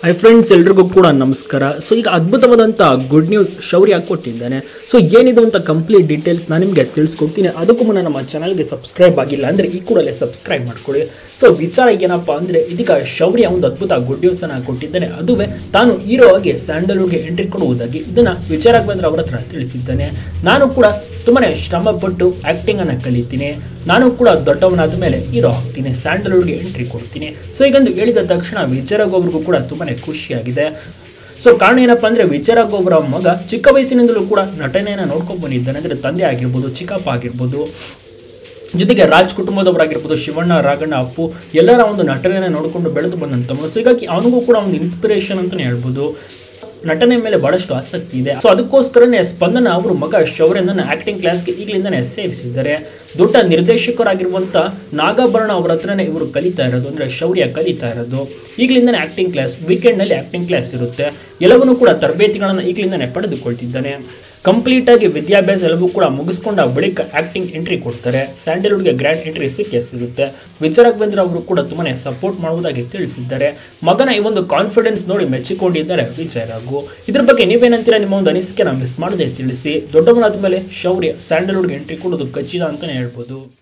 hi friends ಎಲ್ರಿಗೂ ಕೂಡ ನಮಸ್ಕಾರ ಸೊ ಈಗ ಅದ್ಭುತವಾದಂಥ ಗುಡ್ ನ್ಯೂಸ್ ಶೌರ್ಯ ಕೊಟ್ಟಿದ್ದಾನೆ ಸೊ ಏನಿದು ಅಂತ ಕಂಪ್ಲೀಟ್ ಡೀಟೇಲ್ಸ್ ನಾನು ನಿಮಗೆ ತಿಳಿಸ್ಕೊಡ್ತೀನಿ ಅದಕ್ಕೂ ಮುನ್ನ ನಮ್ಮ ಚಾನಲ್ಗೆ ಸಬ್ಸ್ಕ್ರೈಬ್ ಆಗಿಲ್ಲ ಅಂದರೆ ಈ ಕೂಡಲೇ ಸಬ್ಸ್ಕ್ರೈಬ್ ಮಾಡ್ಕೊಳ್ಳಿ ಸೊ ವಿಚಾರ ಏನಪ್ಪ ಅಂದರೆ ಇದೀಗ ಶೌರ್ಯ ಒಂದು ಅದ್ಭುತ ಗುಡ್ ನ್ಯೂಸನ್ನು ಕೊಟ್ಟಿದ್ದಾನೆ ಅದುವೇ ತಾನು ಹೀರೋ ಆಗಿ ಸ್ಯಾಂಡಲ್ವುಡ್ಗೆ ಎಂಟ್ರಿ ಕೊಡುವುದಾಗಿ ಇದನ್ನು ವಿಚಾರ ಬಂದ್ರೆ ಅವರ ಹತ್ರ ತಿಳಿಸಿದ್ದಾನೆ ನಾನು ಕೂಡ ತುಂಬಾ ಶ್ರಮಪಟ್ಟು ಆ್ಯಕ್ಟಿಂಗನ್ನು ಕಲಿತೀನಿ ನಾನು ಕೂಡ ದೊಡ್ಡವನಾದ ಮೇಲೆ ಹೀರೋ ಆಗ್ತೀನಿ ಸ್ಯಾಂಡಲ್ವುಡ್ಗೆ ಎಂಟ್ರಿ ಕೊಡ್ತೀನಿ ಸೊ ಈಗಂದು ಹೇಳಿದ ತಕ್ಷಣ ವಿಚಾರಗೋಬ್ರಿಗೂ ಕೂಡ ತುಂಬಾ ಖುಷಿಯಾಗಿದೆ ಸೊ ಕಾರಣ ಏನಪ್ಪ ಅಂದರೆ ವಿಚಾರಗೋಬ್ರ ಮಗ ಚಿಕ್ಕ ವಯಸ್ಸಿನಿಂದಲೂ ಕೂಡ ನಟನೆಯನ್ನು ನೋಡ್ಕೊಂಡು ಬಂದಿದ್ದಾನೆ ಅಂದರೆ ತಂದೆ ಆಗಿರ್ಬೋದು ಚಿಕ್ಕಪ್ಪ ಆಗಿರ್ಬೋದು ಜೊತೆಗೆ ರಾಜ್ ಕುಟುಂಬದವರಾಗಿರ್ಬೋದು ಶಿವಣ್ಣ ರಾಘಣ್ಣ ಅಪ್ಪು ಎಲ್ಲರ ಒಂದು ನಟನೆಯನ್ನು ನೋಡಿಕೊಂಡು ಬೆಳೆದು ಬಂದಂಥವನು ಸೊ ಹೀಗಾಗಿ ಅವನಿಗೂ ಕೂಡ ಒಂದು ಇನ್ಸ್ಪಿರೇಷನ್ ಅಂತಲೇ ಹೇಳ್ಬೋದು ನಟನೆ ಮೇಲೆ ಬಹಳಷ್ಟು ಆಸಕ್ತಿ ಇದೆ ಸೊ ಅದಕ್ಕೋಸ್ಕರನೇ ಸ್ಪಂದನ ಅವರು ಮಗ ಶೌರ್ಯನನ್ನ ಆಕ್ಟಿಂಗ್ ಕ್ಲಾಸ್ಗೆ ಈಗಲಿಂದನೇ ಸೇರಿಸಿದ್ದಾರೆ ದೊಡ್ಡ ನಿರ್ದೇಶಕರಾಗಿರುವಂಥ ನಾಗಾಭರಣ ಅವರ ಹತ್ರನೇ ಇವರು ಕಲಿತಾ ಇರೋದು ಅಂದರೆ ಶೌರ್ಯ ಕಲಿತಾ ಇರೋದು ಈಗಲಿಂದನೇ ಆಕ್ಟಿಂಗ್ ಕ್ಲಾಸ್ ವೀಕೆಂಡ್ನಲ್ಲಿ ಆಕ್ಟಿಂಗ್ ಕ್ಲಾಸ್ ಇರುತ್ತೆ ಎಲ್ಲವನ್ನೂ ಕೂಡ ತರಬೇತಿಗಳನ್ನು ಈಗಲಿಂದನೇ ಪಡೆದುಕೊಳ್ತಿದ್ದಾನೆ ಕಂಪ್ಲೀಟ್ ಆಗಿ ವಿದ್ಯಾಭ್ಯಾಸ ಎಲ್ಲವೂ ಕೂಡ ಮುಗಿಸ್ಕೊಂಡ ಬಳಿಕ ಆಕ್ಟಿಂಗ್ ಎಂಟ್ರಿ ಕೊಡ್ತಾರೆ ಸ್ಯಾಂಡಲ್ವುಡ್ಗೆ ಗ್ರ್ಯಾಂಡ್ ಎಂಟ್ರಿ ಸಿಕ್ಕೇ ಸಿಗುತ್ತೆ ವಿಚಾರಕವೇಂದ್ರ ಅವರು ಕೂಡ ತುಂಬಾನೇ ಸಪೋರ್ಟ್ ಮಾಡುವುದಾಗಿ ತಿಳಿಸಿದ್ದಾರೆ ಮಗನ ಈ ಒಂದು ಕಾನ್ಫಿಡೆನ್ಸ್ ನೋಡಿ ಮೆಚ್ಚಿಕೊಂಡಿದ್ದಾರೆ ವಿಚಾರಗು ಇದ್ರ ಬಗ್ಗೆ ನೀವೇನಂತೀರಾ ನಿಮ್ಮ ಒಂದು ಅನಿಸಿಕೆ ನಾವು ಮಿಸ್ ಮಾಡದೆ ತಿಳಿಸಿ ದೊಡ್ಡವನಾದ ಮೇಲೆ ಶೌರ್ಯ ಸ್ಯಾಂಡಲ್ವುಡ್ಗೆ ಎಂಟ್ರಿ ಕೊಡೋದು ಖಚಿತ ಅಂತಾನೆ ಹೇಳ್ಬೋದು